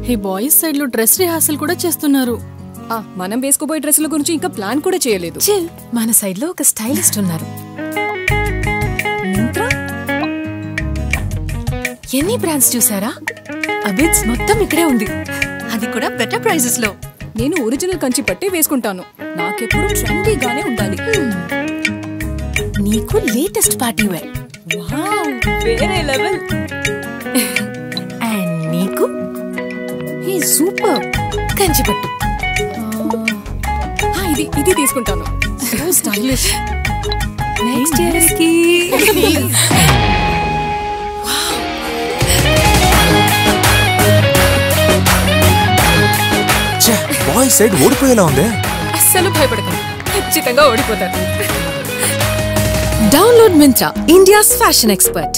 ఈ boys side లో dress rehearsal కూడా చేస్తున్నారు ఆ, మనం వేసుకోబోయే డ్రెస్సుల గురించి ఇంకా ప్లాన్ కూడా చేయలేదు చిల్ మన సైడ్ లో ఒక స్టైలిస్ట్ ఉన్నారు మింత్రా ఎన్ని బ్రాండ్స్ చూసారా అబిడ్స్ మొత్తం ఇక్కడే ఉంది అది కూడా బెటర్ ప్రైజెస్ లో నేను ఒరిజినల్ కంచి పట్టే వేసుకుంటాను నాకెప్పుడు ట్రెండీగానే ఉండాలి నీకు లేటెస్ట్ పార్టీ వేర్ వావ్, వేరే లెవెల్ అండ్ నీకు హే సూపర్ కంచిపట్టు ఆ, ఇది ఇది తీసుకుంటాను సో స్టైలిష్ నెక్స్ట్ ఇయర్ కి బాయ్ సైడ్ ఓడిపోయేలా ఉందే అస్సలు భయపడకండి ఖచ్చితంగా ఓడిపోతారు download Myntra India's fashion expert